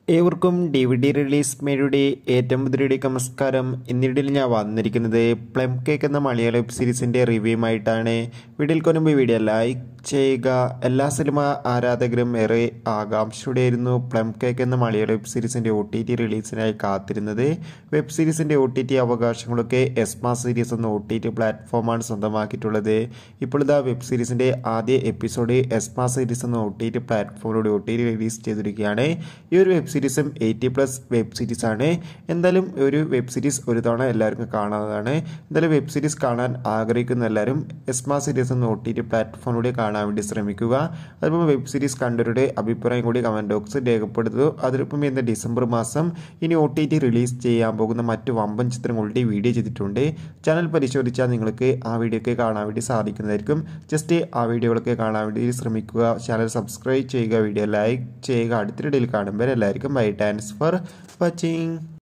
ഏവർക്കും D V D release മേയുടെ ഏറ്റവും പുതിയ നമസ്കാരം എന്നിടയിൽ ഞാൻ വന്നിരിക്കുന്നത് പ്ലം കേക്ക് എന്ന മലയാള വെബ് സീരീസിൻ്റെ റിവ്യൂമായിട്ടാണ് വീഡിയോയിൽ കൊണ്ടുമ്പോൾ വീഡിയോ ലൈക്ക് ചെയ്യുക എല്ലാ സിനിമ ആരാധകരും ഏറെ ആകാംക്ഷയോടെയായിരുന്നു പ്ലം കേക്ക് എന്ന മലയാള വെബ് സീരീസിൻ്റെ ഒ ടി ടി റിലീസിനായി കാത്തിരുന്നത് വെബ് സീരീസിൻ്റെ ഒ ടി ടി അവകാശങ്ങളൊക്കെ എസ്മ സീരീസ് എന്ന ഒ ടി ടി പ്ലാറ്റ്ഫോമാണ് സ്വന്തമാക്കിയിട്ടുള്ളത് ഇപ്പോൾ ഇതാ വെബ് സീരീസിൻ്റെ ആദ്യ എപ്പിസോഡ് എസ്മ സീരീസ് എന്ന ഒ ടി ടി പ്ലാറ്റ്ഫോമിലൂടെ ഒ ടി ടി റിലീസ് ചെയ്തിരിക്കുകയാണ് ഈ ഒരു വെബ് സീരീസും എയ്റ്റി പ്ലസ് വെബ് സീരീസ് ആണ് എന്തായാലും ഒരു വെബ് സീരീസ് ഒരു തവണ എല്ലാവർക്കും കാണാവുന്നതാണ് എന്തായാലും വെബ് സീരീസ് കാണാൻ ആഗ്രഹിക്കുന്ന എല്ലാവരും എസ്മ സീരീസ് എന്ന ഒ ടി ടി പ്ലാറ്റ്ഫോമിലൂടെ കാണാൻ വേണ്ടി ശ്രമിക്കുക അതുപോലെ വെബ് സീരീസ് കണ്ടവരുടെ അഭിപ്രായം കൂടി കമൻറ്റ് ബോക്സിൽ രേഖപ്പെടുത്തുക അതിനൊപ്പം ഇന്ന് ഡിസംബർ മാസം ഇനി ഒ ടി ടി റിലീസ് ചെയ്യാൻ പോകുന്ന മറ്റു വമ്പൻ ചിത്രങ്ങളുടെ വീഡിയോ ചെയ്തിട്ടുണ്ട് ചാനൽ പരിശോധിച്ചാൽ നിങ്ങൾക്ക് ആ വീഡിയോ ഒക്കെ കാണാൻ വേണ്ടി സാധിക്കുന്നതായിരിക്കും ജസ്റ്റ് ആ വീഡിയോകളൊക്കെ കാണാൻ വേണ്ടി ശ്രമിക്കുക ചാനൽ സബ്സ്ക്രൈബ് ചെയ്യുക വീഡിയോ ലൈക്ക് ചെയ്യുക അടുത്ത വീഡിയോയിൽ കാണുമ്പോൾ എല്ലാവർക്കും ബൈ താങ്ക്സ് ഫോർ വാച്ചിങ്